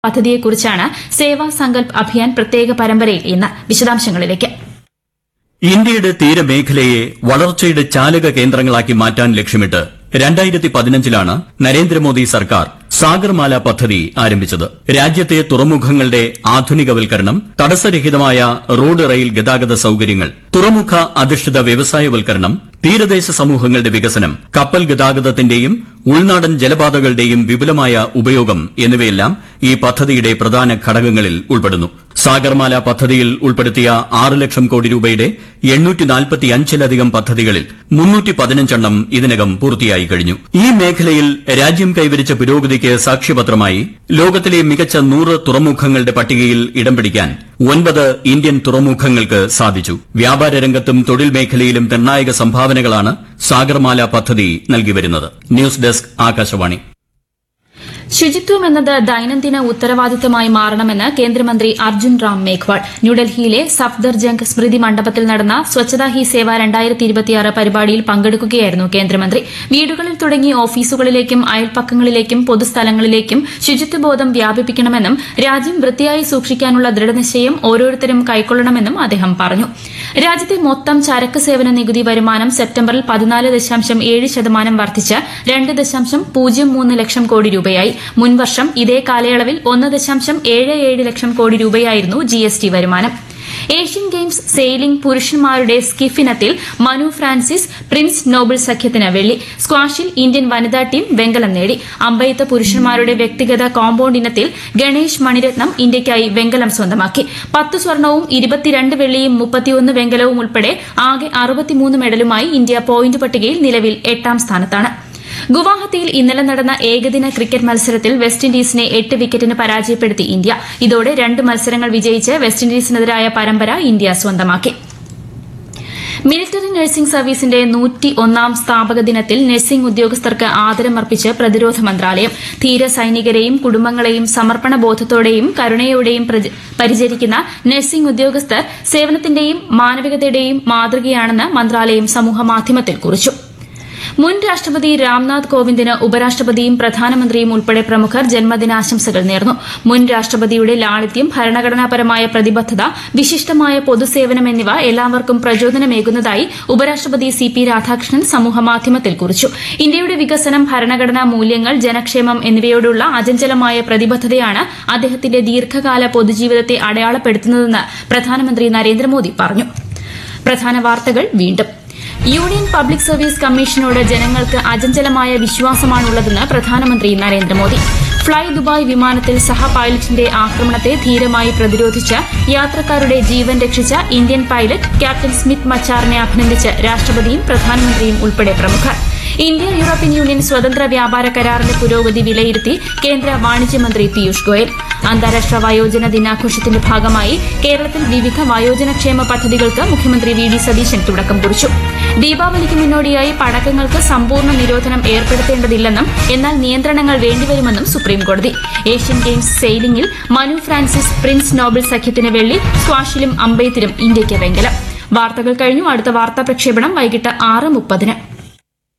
പദ്ധതിയെക്കുറിച്ചാണ് സേവാ സങ്കൽപ് അഭിയാൻ പ്രത്യേക പരമ്പരയിൽ ഇന്ന് വിശദാംശങ്ങളിലേക്ക് ഇന്ത്യയുടെ തീരമേഖലയെ വളർച്ചയുടെ ചാലക കേന്ദ്രങ്ങളാക്കി മാറ്റാൻ ലക്ഷ്യമിട്ട് രണ്ടായിരത്തി പതിനഞ്ചിലാണ് നരേന്ദ്രമോദി സർക്കാർ സാഗർമാല പദ്ധതി ആരംഭിച്ചത് രാജ്യത്തെ തുറമുഖങ്ങളുടെ ആധുനികവൽക്കരണം തടസ്സരഹിതമായ റോഡ് റെയിൽ ഗതാഗത സൌകര്യങ്ങൾ തുറമുഖ അധിഷ്ഠിത വ്യവസായവൽക്കരണം തീരദേശ സമൂഹങ്ങളുടെ വികസനം കപ്പൽ ഗതാഗതത്തിന്റെയും ഉൾനാടൻ ജലപാതകളുടെയും വിപുലമായ ഉപയോഗം എന്നിവയെല്ലാം ഈ പദ്ധതിയുടെ പ്രധാന ഘടകങ്ങളിൽ ഉൾപ്പെടുന്നു സാഗർമാല പദ്ധതിയിൽ ഉൾപ്പെടുത്തിയ ആറ് ലക്ഷം കോടി രൂപയുടെ എണ്ണൂറ്റിനാൽപ്പത്തിയഞ്ചിലധികം പദ്ധതികളിൽ മുന്നൂറ്റി പതിനഞ്ചെണ്ണം ഇതിനകം പൂർത്തിയായി കഴിഞ്ഞു ഈ മേഖലയിൽ രാജ്യം കൈവരിച്ച പുരോഗതിക്ക് സാക്ഷ്യപത്രമായി ലോകത്തിലെ മികച്ച നൂറ് തുറമുഖങ്ങളുടെ പട്ടികയിൽ ഇടം പിടിക്കാൻ ഒൻപത് ഇന്ത്യൻ തുറമുഖങ്ങൾക്ക് സാധിച്ചു വ്യാപാര രംഗത്തും തൊഴിൽ മേഖലയിലും നിർണായക സംഭാവനകളാണ് സാഗർമാല പദ്ധതി നൽകിവരുന്നത് ന്യൂസ് ഡെസ്ക് ആകാശവാണി ശുചിത്വം എന്നത് ദൈനംദിന ഉത്തരവാദിത്തമായി മാറണമെന്ന് കേന്ദ്രമന്ത്രി അർജുൻ റാം മേഘ്വാൾ ന്യൂഡൽഹിയിലെ സഫ്ദർജംഗ് സ്മൃതി മണ്ഡപത്തിൽ നടന്ന സ്വച്ഛതാ ഹി സേവ രണ്ടായിരത്തി ഇരുപത്തിയാറ് പരിപാടിയിൽ പങ്കെടുക്കുകയായിരുന്നു കേന്ദ്രമന്ത്രി വീടുകളിൽ തുടങ്ങി ഓഫീസുകളിലേക്കും അയൽപ്പക്കങ്ങളിലേക്കും പൊതുസ്ഥലങ്ങളിലേക്കും ശുചിത്വബോധം വ്യാപിപ്പിക്കണമെന്നും രാജ്യം വൃത്തിയായി സൂക്ഷിക്കാനുള്ള ദൃഢനിശ്ചയം ഓരോരുത്തരും കൈക്കൊള്ളണമെന്നും അദ്ദേഹം പറഞ്ഞു രാജ്യത്തെ മൊത്തം ചരക്ക് സേവന നികുതി വരുമാനം സെപ്റ്റംബറിൽ പതിനാല് ദശാംശം ഏഴ് ശതമാനം വർദ്ധിച്ച് രണ്ട് ദശാംശം പൂജ്യം മൂന്ന് ലക്ഷം കോടി രൂപയായി മുൻവർഷം ഇതേ കാലയളവിൽ ഒന്ന് ദശാംശം ഏഴ് ഏഴ് ലക്ഷം കോടി രൂപയായിരുന്നു ജിഎസ്ടി വരുമാനം ഏഷ്യൻ ഗെയിംസ് സെയിലിംഗ് പുരുഷന്മാരുടെ സ്കിഫ് ഇനത്തിൽ മനു ഫ്രാൻസിസ് പ്രിൻസ് നോബിൾ സഖ്യത്തിന് വെള്ളി സ്ക്വാഷിൽ ഇന്ത്യൻ വനിതാ ടീം വെങ്കലം നേടി അമ്പെയ്ത്ത് പുരുഷന്മാരുടെ വ്യക്തിഗത കോമ്പൌണ്ട് ഇനത്തിൽ ഗണേഷ് മണിരത്നം ഇന്ത്യയ്ക്കായി വെങ്കലം സ്വന്തമാക്കി പത്ത് സ്വർണവും ഇരുപത്തിരണ്ട് വെള്ളിയും മുപ്പത്തിയൊന്ന് വെങ്കലവും ഉൾപ്പെടെ ആകെ അറുപത്തിമൂന്ന് മെഡലുമായി ഇന്ത്യ പോയിന്റ് പട്ടികയിൽ നിലവിൽ എട്ടാം സ്ഥാനത്താണ് ഗുവാഹത്തിയിൽ ഇന്നലെ നടന്ന ഏകദിന ക്രിക്കറ്റ് മത്സരത്തിൽ വെസ്റ്റ് ഇൻഡീസിനെ എട്ട് വിക്കറ്റിന് പരാജയപ്പെടുത്തി ഇന്ത്യ ഇതോടെ രണ്ട് മത്സരങ്ങൾ വിജയിച്ച് വെസ്റ്റ് ഇൻഡീസിനെതിരായ പരമ്പര ഇന്ത്യ സ്വന്തമാക്കി മിലിറ്ററി നഴ്സിംഗ് സർവീസിന്റെ നൂറ്റി ഒന്നാം സ്ഥാപക ദിനത്തിൽ നഴ്സിംഗ് ഉദ്യോഗസ്ഥർക്ക് ആദരമർപ്പിച്ച് പ്രതിരോധ മന്ത്രാലയം ധീര സൈനികരെയും കുടുംബങ്ങളെയും സമർപ്പണ ബോധത്തോടെയും കരുണയോടെയും പ്രജ- പരിചരിക്കുന്ന നഴ്സിംഗ് ഉദ്യോഗസ്ഥർ സേവനത്തിന്റെയും മാനവികതയുടെയും മാതൃകയാണെന്ന് മന്ത്രാലയം സമൂഹമാധ്യമത്തിൽ കുറിച്ചു മുൻ രാഷ്ട്രപതി രാംനാഥ് കോവിന്ദിന് ഉപരാഷ്ട്രപതിയും പ്രധാനമന്ത്രിയും ഉൾപ്പെടെ പ്രമുഖർ ജന്മദിനാശംസകൾ നേർന്നു മുൻ രാഷ്ട്രപതിയുടെ ലാളിത്യം ഭരണഘടനാപരമായ പ്രതിബദ്ധത വിശിഷ്ടമായ പൊതുസേവനം എന്നിവ എല്ലാവർക്കും പ്രചോദനമേകുന്നതായി ഉപരാഷ്ട്രപതി സി പി രാധാകൃഷ്ണൻ സമൂഹമാധ്യമത്തിൽ കുറിച്ചു ഇന്ത്യയുടെ വികസനം ഭരണഘടനാ മൂല്യങ്ങൾ ജനക്ഷേമം എന്നിവയോടുള്ള അചഞ്ചലമായ പ്രതിബദ്ധതയാണ് അദ്ദേഹത്തിന്റെ ദീർഘകാല പൊതുജീവിതത്തെ അടയാളപ്പെടുത്തുന്നതെന്ന് പ്രധാനമന്ത്രി നരേന്ദ്രമോദി പറഞ്ഞു പ്രധാന വാർത്തകൾ വീണ്ടും യൂണിയൻ പബ്ലിക് സർവീസ് കമ്മീഷനോട് ജനങ്ങൾക്ക് അചഞ്ചലമായ വിശ്വാസമാണുള്ളതെന്ന് പ്രധാനമന്ത്രി നരേന്ദ്രമോദി ഫ്ളൈ ദുബായ് വിമാനത്തിൽ സഹ പൈലറ്റിന്റെ ആക്രമണത്തെ ധീരമായി പ്രതിരോധിച്ച് യാത്രക്കാരുടെ ജീവൻ രക്ഷിച്ച ഇന്ത്യൻ പൈലറ്റ് ക്യാപ്റ്റൻ സ്മിത്ത് മച്ചാറിനെ അഭിനന്ദിച്ച് രാഷ്ട്രപതിയും പ്രധാനമന്ത്രിയും ഉൾപ്പെടെ പ്രമുഖർ ഇന്ത്യ യൂറോപ്യൻ യൂണിയൻ സ്വതന്ത്ര വ്യാപാര കരാറിന്റെ പുരോഗതി വിലയിരുത്തി കേന്ദ്ര വാണിജ്യമന്ത്രി പീയൂഷ് ഗോയൽ അന്താരാഷ്ട്ര വയോജന ദിനാഘോഷത്തിന്റെ ഭാഗമായി കേരളത്തിൽ വിവിധ വയോജനക്ഷേമ പദ്ധതികൾക്ക് മുഖ്യമന്ത്രി വി ഡി സതീശൻ തുടക്കം കുറിച്ചു ദീപാവലിക്ക് മുന്നോടിയായി പടക്കങ്ങൾക്ക് സമ്പൂർണ്ണ നിരോധനം ഏർപ്പെടുത്തേണ്ടതില്ലെന്നും എന്നാൽ നിയന്ത്രണങ്ങൾ വേണ്ടിവരുമെന്നും സുപ്രീംകോടതി ഏഷ്യൻ ഗെയിംസ് സെയിലിംഗിൽ മനു ഫ്രാൻസിസ് പ്രിൻസ് നോബൽ സഖ്യത്തിന് വെള്ളി സ്ക്വാഷിലും അമ്പെയ്ത്തിലും ഇന്ത്യയ്ക്ക് വെങ്കലം വാർത്തകൾ കഴിഞ്ഞു അടുത്ത വാർത്താ പ്രക്ഷേപണം വൈകിട്ട് ആറ് മുപ്പതിന്